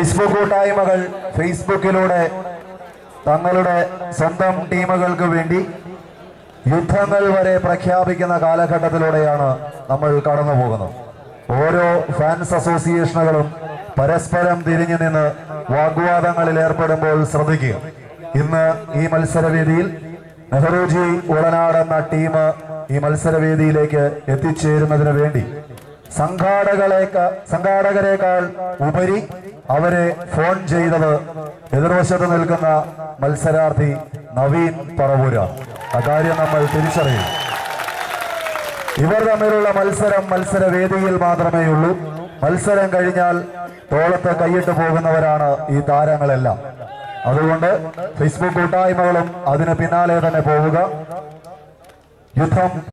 Facebook കൂട്ടായ്മകൾ ഫേസ്ബുക്കിലൂടെ തങ്ങളുടെ സ്വന്തം ടീമുകൾക്ക് വേണ്ടി യുദ്ധങ്ങൾ വരെ പ്രഖ്യാപിക്കുന്ന കാലഘട്ടത്തിലൂടെയാണ് നമ്മൾ കടന്നു പോകുന്നത് ഓരോ ഫാൻസ് അസോസിയേഷനുകളും പരസ്പരം തിരിഞ്ഞു നിന്ന് വാഗ്വാദങ്ങളിൽ ഏർപ്പെടുമ്പോൾ ശ്രദ്ധിക്കുക ഇന്ന് ഈ മത്സരവേദിയിൽ നെഹ്റുജി ഉളനാട് എന്ന ടീം ഈ മത്സരവേദിയിലേക്ക് എത്തിച്ചേരുന്നതിന് വേണ്ടി സംഘാടകളേക്കാൾ സംഘാടകരെക്കാൾ ഉപരി അവരെ ഫോൺ ചെയ്തത് എതിർവശത്ത് നിൽക്കുന്ന മത്സരാർത്ഥി നവീൻ പറവൂരാണ് അക്കാര്യം നമ്മൾ തിരിച്ചറിയും ഇവർ തമ്മിലുള്ള മത്സരം മത്സരവേദിയിൽ മാത്രമേ ഉള്ളൂ മത്സരം കഴിഞ്ഞാൽ തോളത്ത് കൈയിട്ട് പോകുന്നവരാണ് ഈ താരങ്ങളെല്ലാം അതുകൊണ്ട് ഫേസ്ബുക്ക് കൂട്ടായ്മകളും അതിന് പിന്നാലെ തന്നെ പോവുക യുദ്ധം